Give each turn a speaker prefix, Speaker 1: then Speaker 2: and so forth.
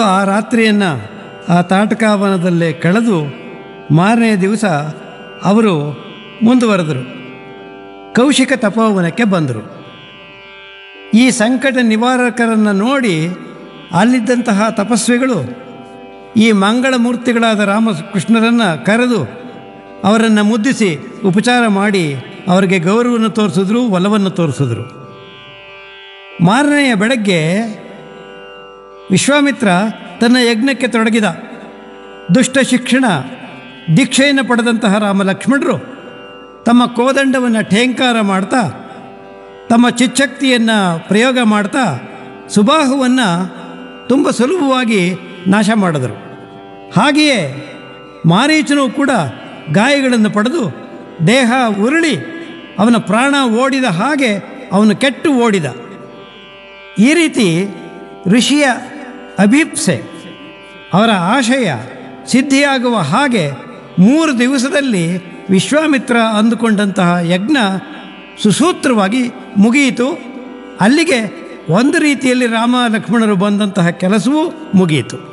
Speaker 1: ಆ ರಾತ್ರಿಯನ್ನು ಆ ತಾಟಕಾವನದಲ್ಲೇ ಕಳೆದು ಮಾರನೇ ದಿವಸ ಅವರು ಮುಂದುವರೆದರು ಕೌಶಿಕ ತಪೋವನಕ್ಕೆ ಬಂದರು ಈ ಸಂಕಟ ನಿವಾರಕರನ್ನು ನೋಡಿ ಅಲ್ಲಿದ್ದಂತಹ ತಪಸ್ವಿಗಳು ಈ ಮಂಗಳ ಮೂರ್ತಿಗಳಾದ ರಾಮಕೃಷ್ಣರನ್ನು ಕರೆದು ಅವರನ್ನು ಮುದ್ದಿಸಿ ಉಪಚಾರ ಮಾಡಿ ಅವರಿಗೆ ಗೌರವವನ್ನು ತೋರಿಸಿದ್ರು ಒಲವನ್ನು ತೋರಿಸಿದ್ರು ಮಾರನೆಯ ಬೆಳಗ್ಗೆ ವಿಶ್ವಾಮಿತ್ರ ತನ್ನ ಯಜ್ಞಕ್ಕೆ ತೊಡಗಿದ ದುಷ್ಟ ಶಿಕ್ಷಣ ದೀಕ್ಷೆಯನ್ನು ಪಡೆದಂತಹ ರಾಮ ಲಕ್ಷ್ಮಣರು ತಮ್ಮ ಕೋದಂಡವನ್ನು ಠೇಂಕಾರ ಮಾಡ್ತಾ ತಮ್ಮ ಚಿಚ್ಚಕ್ತಿಯನ್ನು ಪ್ರಯೋಗ ಮಾಡ್ತಾ ಸುಬಾಹುವನ್ನು ತುಂಬ ಸುಲಭವಾಗಿ ನಾಶ ಮಾಡಿದರು ಹಾಗೆಯೇ ಮಾರೀಚನು ಕೂಡ ಗಾಯಗಳನ್ನು ಪಡೆದು ದೇಹ ಉರುಳಿ ಅವನ ಪ್ರಾಣ ಓಡಿದ ಹಾಗೆ ಅವನು ಕೆಟ್ಟು ಓಡಿದ ಈ ರೀತಿ ಋಷಿಯ ಅಭೀಪ್ಸೆ ಅವರ ಆಶಯ ಸಿದ್ಧಿಯಾಗುವ ಹಾಗೆ ಮೂರು ದಿವಸದಲ್ಲಿ ವಿಶ್ವಾಮಿತ್ರ ಅಂದುಕೊಂಡಂತಹ ಯಜ್ಞ ಸುಸೂತ್ರವಾಗಿ ಮುಗಿಯಿತು ಅಲ್ಲಿಗೆ ಒಂದು ರೀತಿಯಲ್ಲಿ ರಾಮ ಲಕ್ಷ್ಮಣರು ಬಂದಂತಹ ಕೆಲಸವೂ ಮುಗಿಯಿತು